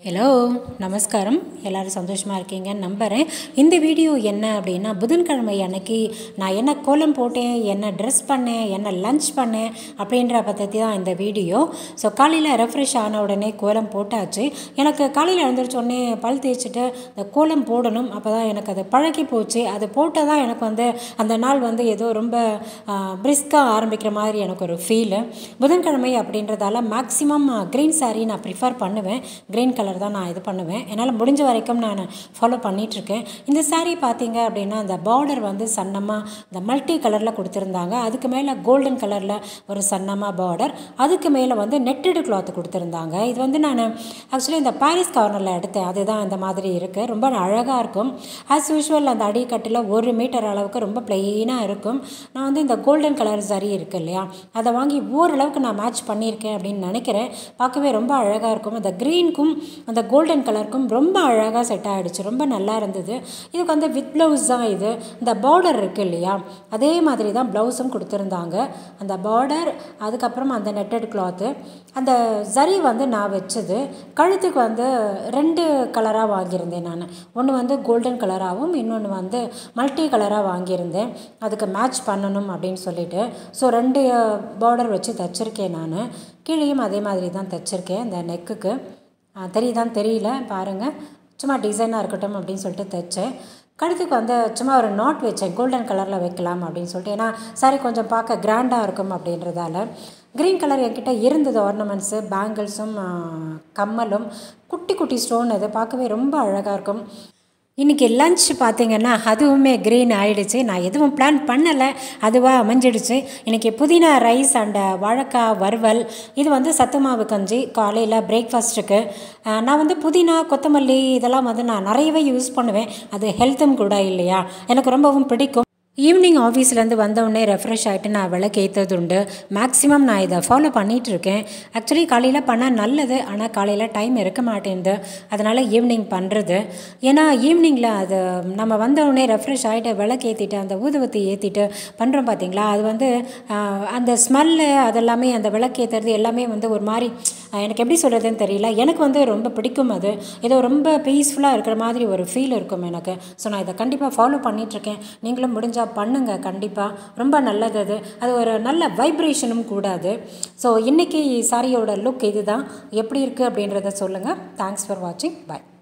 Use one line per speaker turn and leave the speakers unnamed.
hello நமஸ்காரம் எல்லோரும் சந்தோஷமாக இருக்கீங்கன்னு நம்புகிறேன் இந்த வீடியோ என்ன அப்படின்னா புதன்கிழமை அன்னைக்கு நான் என்ன கோலம் போட்டேன் என்ன ட்ரெஸ் பண்ணேன் என்ன லஞ்ச் பண்ணேன் அப்படின்ற பற்றி தான் இந்த வீடியோ ஸோ காலையில் ரெஃப்ரெஷ் ஆன உடனே கோலம் போட்டாச்சு எனக்கு காலையில் எழுந்திரிச்ச உடனே பல் தேய்ச்சிட்டு இந்த கோலம் போடணும் அப்போ தான் எனக்கு அது பழகி போச்சு அது போட்டால் தான் எனக்கு வந்து அந்த நாள் வந்து ஏதோ ரொம்ப பிரிஸ்காக ஆரம்பிக்கிற மாதிரி எனக்கு ஒரு ஃபீலு புதன்கிழமை அப்படின்றதால மேக்ஸிமம் க்ரீன் saree நான் ப்ரிஃபர் பண்ணுவேன் க்ரீன் கலர் தான் நான் இது பண்ணுவேன் என்னால் முடிஞ்ச வரைக்கும் நான் ஃபாலோ பண்ணிகிட்ருக்கேன் இந்த saree பார்த்தீங்க அப்படின்னா அந்த பார்டர் வந்து சன்னமாக இந்த மல்டி கலரில் கொடுத்துருந்தாங்க அதுக்கு மேலே கோல்டன் கலரில் ஒரு சன்னமாக பார்டர் அதுக்கு மேலே வந்து நெட்டடு கிளாத் கொடுத்துருந்தாங்க இது வந்து நான் ஆக்சுவலி இந்த பாரிஸ் கார்னரில் எடுத்தேன் அதுதான் இந்த மாதிரி இருக்குது ரொம்ப அழகாக இருக்கும் ஆஸ் யூஷுவல் அந்த அடிக்கட்டில் ஒரு மீட்டர் அளவுக்கு ரொம்ப ப்ளெயினாக இருக்கும் நான் வந்து இந்த கோல்டன் கலர் சரி இருக்குது இல்லையா அதை வாங்கி ஓரளவுக்கு நான் மேட்ச் பண்ணியிருக்கேன் அப்படின்னு நினைக்கிறேன் பார்க்கவே ரொம்ப அழகாக இருக்கும் அந்த க்ரீனுக்கும் அந்த கோல்டன் கலருக்கும் ரொம்ப அழகாக செட் ஆகிடுச்சு ரொம்ப நல்லா இருந்தது இதுக்கு வந்து வித் ப்ளவுஸ் தான் இது இந்த பார்டர் இருக்குது இல்லையா அதே மாதிரி தான் ப்ளவுஸும் கொடுத்துருந்தாங்க அந்த பார்டர் அதுக்கப்புறம் அந்த நெட்டட் கிளாத்து அந்த சரி வந்து நான் வச்சது கழுத்துக்கு வந்து ரெண்டு கலராக வாங்கியிருந்தேன் நான் ஒன்று வந்து கோல்டன் கலராகவும் இன்னொன்று வந்து மல்டி கலராக வாங்கியிருந்தேன் அதுக்கு மேட்ச் பண்ணணும் அப்படின்னு சொல்லிட்டு ஸோ ரெண்டு பார்டர் வச்சு தைச்சிருக்கேன் நான் கீழேயும் அதே மாதிரி தான் தைச்சிருக்கேன் இந்த நெக்குக்கு தெரியுதான்னு தெரியல பாருங்கள் சும்மா டிசைனாக இருக்கட்டும் அப்படின்னு சொல்லிட்டு தைச்சேன் கழுத்துக்கு வந்து சும்மா ஒரு நாட் வச்சேன் கோல்டன் கலரில் வைக்கலாம் அப்படின்னு சொல்லிட்டு ஏன்னா சாரி கொஞ்சம் பார்க்க கிராண்டாக இருக்கும் அப்படின்றதால க்ரீன் கலர் என்கிட்ட இருந்தது ஆர்னமெண்ட்ஸு பேங்கிள்ஸும் கம்மலும் குட்டி குட்டி ஸ்டோன் இது பார்க்கவே ரொம்ப அழகாக இருக்கும் இன்றைக்கி லன்ச் பார்த்தீங்கன்னா அதுவுமே க்ரீன் ஆயிடுச்சு நான் எதுவும் பிளான் பண்ணலை அதுவாக அமைஞ்சிடுச்சு இன்றைக்கி புதினா ரைஸ் அண்ட் வாழைக்காய் வறுவல் இது வந்து சத்து மாவு கஞ்சி காலையில் பிரேக்ஃபாஸ்ட்டுக்கு நான் வந்து புதினா கொத்தமல்லி இதெல்லாம் வந்து நான் நிறையவே யூஸ் பண்ணுவேன் அது ஹெல்த்தும் கூட இல்லையா எனக்கு ரொம்பவும் பிடிக்கும் ஈவினிங் ஆஃபீஸ்லேருந்து வந்தவுடனே ரெஃப்ரெஷ் ஆகிட்டு நான் விளக்கு ஏற்றுறது உண்டு மேக்ஸிமம் நான் இதை ஃபாலோ பண்ணிகிட்ருக்கேன் ஆக்சுவலி காலையில் பண்ணால் நல்லது ஆனால் காலையில் டைம் இருக்க மாட்டேங்குது அதனால் ஈவினிங் பண்ணுறது ஏன்னா ஈவினிங்கில் அது நம்ம வந்தவுடனே ரெஃப்ரெஷ் ஆகிட்டு விளக்கு ஏற்றிட்டு அந்த ஊதுவத்தி ஏற்றிட்டு பண்ணுறோம் பார்த்தீங்களா அது வந்து அந்த ஸ்மெல்லு அதெல்லாமே அந்த விளக்கு ஏற்றுறது எல்லாமே வந்து ஒரு மாதிரி எனக்கு எப்படி சொல்கிறதுன்னு தெரியல எனக்கு வந்து ரொம்ப பிடிக்கும் அது ஏதோ ரொம்ப பீஸ்ஃபுல்லாக இருக்கிற மாதிரி ஒரு ஃபீல் இருக்கும் எனக்கு ஸோ நான் இதை கண்டிப்பாக ஃபாலோ பண்ணிகிட்ருக்கேன் நீங்களும் முடிஞ்சால் பண்ணுங்கள் கண்டிப்பாக ரொம்ப நல்லது அது அது ஒரு நல்ல வைப்ரேஷனும் கூட அது ஸோ இன்றைக்கி சாரியோட லுக் இதுதான் எப்படி இருக்குது அப்படின்றத சொல்லுங்கள் தேங்க்ஸ் ஃபார் வாட்சிங் பாய்